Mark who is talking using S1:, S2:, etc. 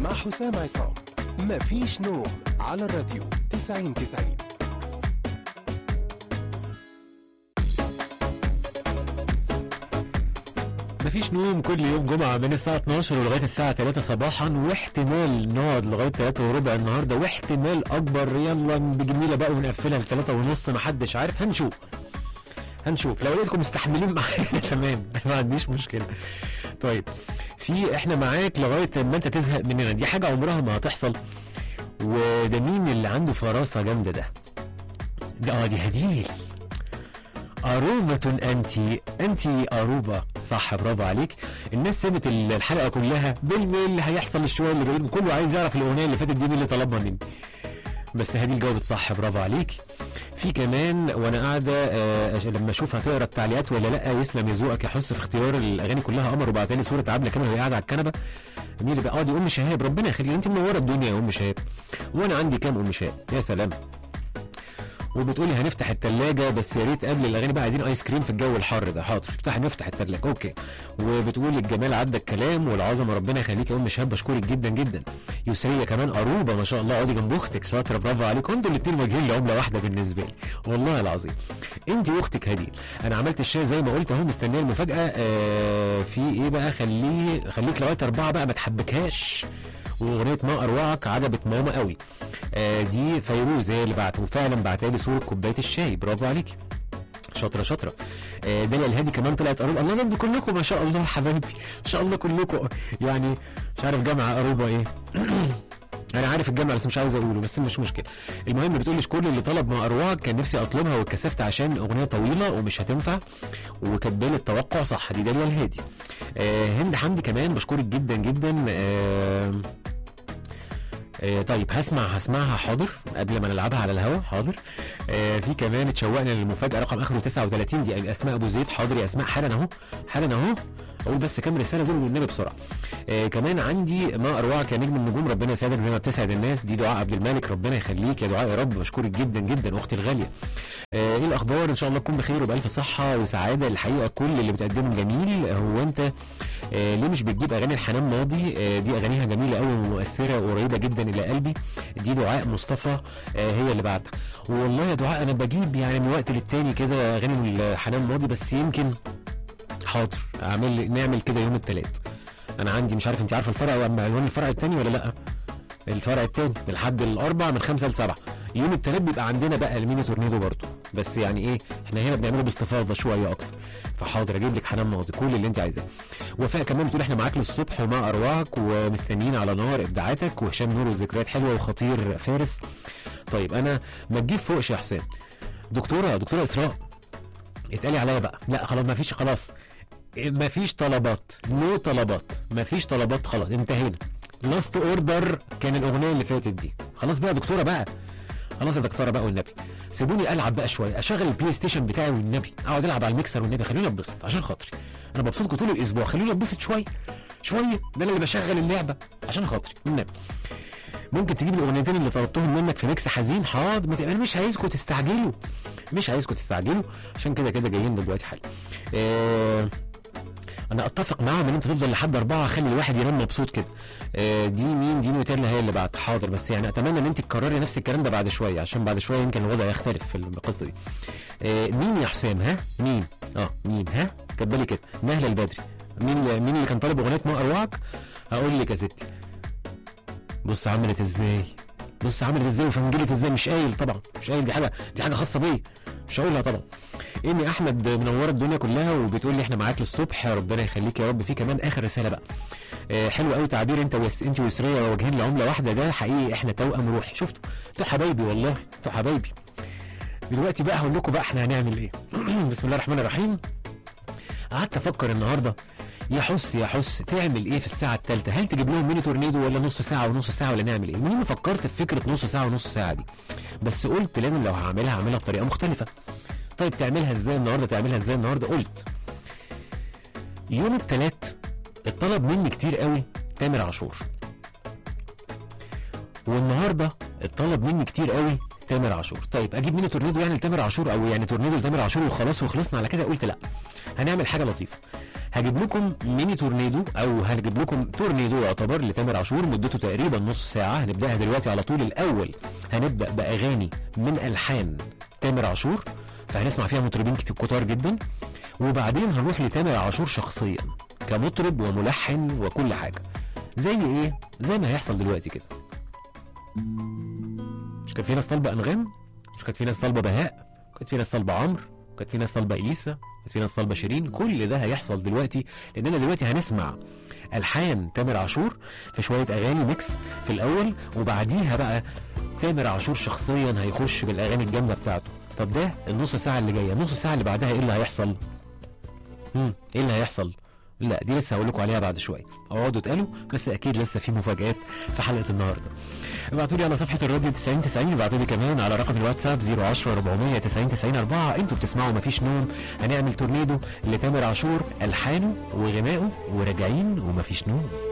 S1: مع حسام عصام مفيش نوم على الراديو 90 90
S2: مفيش نوم كل يوم جمعة من الساعة 12 ولغاية الساعة 3 صباحا واحتمال نقعد لغاية 3 وربع النهاردة واحتمال أكبر يلا بجميلة بقى ونقفلها ل 3 ونص محدش عارف هنشوف هنشوف لو لقيتكم مستحملين معايا تمام ما عنديش مشكلة طيب في احنا معاك لغاية ما انت تزهق مننا دي حاجة عمرها ما هتحصل وده مين اللي عنده فراسة جامدة ده ده اه دي هديل أروبة أنت أنت أروبة صح برافو عليك الناس سابت الحلقة كلها بالميل هيحصل الشوية اللي جايين كله عايز يعرف الأغنية اللي فاتت دي مين اللي طلبها مني بس هدي جاوبت صح برافو عليك في كمان وانا قاعده آه لما اشوف هتقرا التعليقات ولا لا يسلم يا ذوقك يا حس في اختيار الاغاني كلها قمر وبعت لي صوره عبله كامل وهي قاعده على الكنبه مين اللي بقى اه دي ام شهاب ربنا يخليك انت منوره الدنيا يا ام شهاب وانا عندي كام ام شهاب يا سلام وبتقولي هنفتح التلاجة بس يا ريت قبل الاغاني بقى عايزين ايس كريم في الجو الحر ده حاضر افتح نفتح التلاجة اوكي وبتقولي الجمال عدى الكلام والعظمه ربنا يخليك يا ام شهاب بشكرك جدا جدا يسريه كمان قروبه ما شاء الله اقعدي جنب اختك شاطره برافو عليك انتوا الاثنين واجهين لعمله واحده بالنسبه لي والله العظيم انت واختك هديل انا عملت الشاي زي ما قلت اهو مستنيه المفاجاه آه في ايه بقى خليه خليك لغايه اربعه بقى ما تحبكهاش واغنيه ما اروعك عجبت ماما قوي آه دي فيروز هي اللي بعت وفعلا بعتها لي صوره كوبايه الشاي برافو عليكي شاطره شاطره آه داليا الهادي كمان طلعت قروبه الله ده انتوا كلكم ما شاء الله حبايبي ما شاء الله كلكم يعني مش عارف جامعه قروبه ايه انا عارف الجامعه بس مش عايز اقوله بس مش مشكله المهم بتقول لي كل اللي طلب ما اروعك كان نفسي اطلبها واتكسفت عشان اغنيه طويله ومش هتنفع وكبال التوقع صح دي داليا الهادي آه هند حمدي كمان بشكرك جدا جدا آه آه طيب هسمع هسمعها حاضر قبل ما نلعبها على الهوا حاضر آه في كمان اتشوقنا للمفاجاه رقم اخره 39 دي اسماء ابو زيد حاضر يا اسماء حالا اهو حالا اهو اقول بس كام رساله دول والنبي بسرعه آه كمان عندي ما اروعك يا نجم النجوم ربنا يسعدك زي ما بتسعد الناس دي دعاء عبد الملك ربنا يخليك يا دعاء يا رب بشكرك جدا جدا اختي الغاليه آه ايه الاخبار ان شاء الله تكون بخير وبالف صحه وسعاده الحقيقه كل اللي بتقدمه جميل هو انت آه ليه مش بتجيب اغاني الحنان ماضي آه دي اغانيها جميله قوي ومؤثره وقريبه جدا الى قلبي دي دعاء مصطفى آه هي اللي بعتها والله يا دعاء انا بجيب يعني من وقت للتاني كده اغاني الحنان ماضي بس يمكن حاضر اعمل نعمل كده يوم الثلاث انا عندي مش عارف انت عارفه الفرع عنوان الفرع الثاني ولا لا الفرع الثاني من لحد الاربع من خمسه لسبعه يوم الثلاث بيبقى عندنا بقى الميني تورنيدو برضه بس يعني ايه احنا هنا بنعمله باستفاضه شويه اكتر فحاضر اجيب لك حنان ماضي كل اللي انت عايزاه وفاء كمان بتقول احنا معاك للصبح وما اروعك ومستنيين على نار ابداعاتك وهشام نور والذكريات حلوه وخطير فارس طيب انا ما تجيب فوقش يا حسام دكتوره دكتوره اسراء اتقالي عليا بقى لا خلاص ما فيش خلاص ما فيش طلبات نو طلبات ما فيش طلبات خلاص انتهينا لاست اوردر كان الاغنيه اللي فاتت دي خلاص بقى يا دكتوره بقى خلاص يا دكتوره بقى والنبي سيبوني العب بقى شويه اشغل البلاي ستيشن بتاعي والنبي اقعد العب على الميكسر والنبي خليني اتبسط عشان خاطري انا ببسطكم طول الاسبوع خليني اتبسط شويه شويه ده انا اللي بشغل اللعبه عشان خاطري والنبي ممكن تجيب الاغنيتين اللي طلبتهم منك في ميكس حزين حاضر ما انا مش عايزكم تستعجلوا مش عايزكم تستعجلوا عشان كده كده جايين دلوقتي حالا آه انا اتفق معاهم ان انت تفضل لحد اربعه خلي الواحد ينام مبسوط كده آه دي مين دي نوتيلا هي اللي بعد حاضر بس يعني اتمنى ان انت تكرري نفس الكلام ده بعد شويه عشان بعد شويه يمكن الوضع يختلف في القصه دي آه مين يا حسام ها مين اه مين ها كبالي كده نهله البدري مين مين اللي كان طالب اغنيه ما اروعك هقول لك يا ستي بص عملت ازاي بص عملت ازاي وفنجلت ازاي مش قايل طبعا مش قايل دي حاجه دي حاجه خاصه بيا مش هقولها طبعا اني احمد منوره الدنيا كلها وبتقول لي احنا معاك للصبح ربنا يخليك يا رب في كمان اخر رساله بقى آه حلو قوي تعبير انت ويس انت ويسريه واجهين لعمله واحده ده حقيقي احنا توأم روحي شفتوا انتوا حبايبي والله انتوا حبايبي دلوقتي بقى هقول لكم بقى احنا هنعمل ايه بسم الله الرحمن الرحيم قعدت افكر النهارده يا حس يا حس تعمل ايه في الساعه الثالثه هل تجيب لهم ميني تورنيدو ولا نص ساعه ونص ساعه ولا نعمل ايه المهم فكرت في فكره نص ساعه ونص ساعه دي بس قلت لازم لو هعملها هعملها بطريقه مختلفه طيب تعملها ازاي النهارده تعملها ازاي النهارده قلت يوم الثلاث اتطلب مني كتير قوي تامر عاشور والنهارده اتطلب مني كتير قوي تامر عاشور طيب اجيب ميني تورنيدو يعني لتامر عاشور او يعني تورنيدو لتامر عاشور وخلاص وخلصنا على كده قلت لا هنعمل حاجه لطيفه هجيب لكم ميني تورنيدو او هنجيب لكم تورنيدو يعتبر لتامر عاشور مدته تقريبا نص ساعه هنبداها دلوقتي على طول الاول هنبدا باغاني من الحان تامر عاشور فهنسمع فيها مطربين كتير كتار جدا وبعدين هنروح لتامر عاشور شخصيا كمطرب وملحن وكل حاجه زي ايه زي ما هيحصل دلوقتي كده مش كان في ناس طالبه انغام مش كانت في ناس طالبه بهاء كانت في ناس طالبه عمرو كانت في ناس طالبه اليسا كانت في ناس طالبه شيرين كل ده هيحصل دلوقتي لاننا دلوقتي هنسمع الحان تامر عاشور في شويه اغاني ميكس في الاول وبعديها بقى تامر عاشور شخصيا هيخش بالاغاني الجامده بتاعته طب ده النص ساعه اللي جايه النص ساعه اللي بعدها ايه اللي هيحصل امم ايه اللي هيحصل لا دي لسه هقول لكم عليها بعد شويه اقعدوا اتقالوا بس اكيد لسه في مفاجات في حلقه النهارده ابعتوا لي على صفحه الراديو 90 90 ابعتوا لي كمان على رقم الواتساب 010 400 90 90 4 انتوا بتسمعوا مفيش نوم هنعمل تورنيدو لتامر عاشور الحانه وغنائه وراجعين ومفيش نوم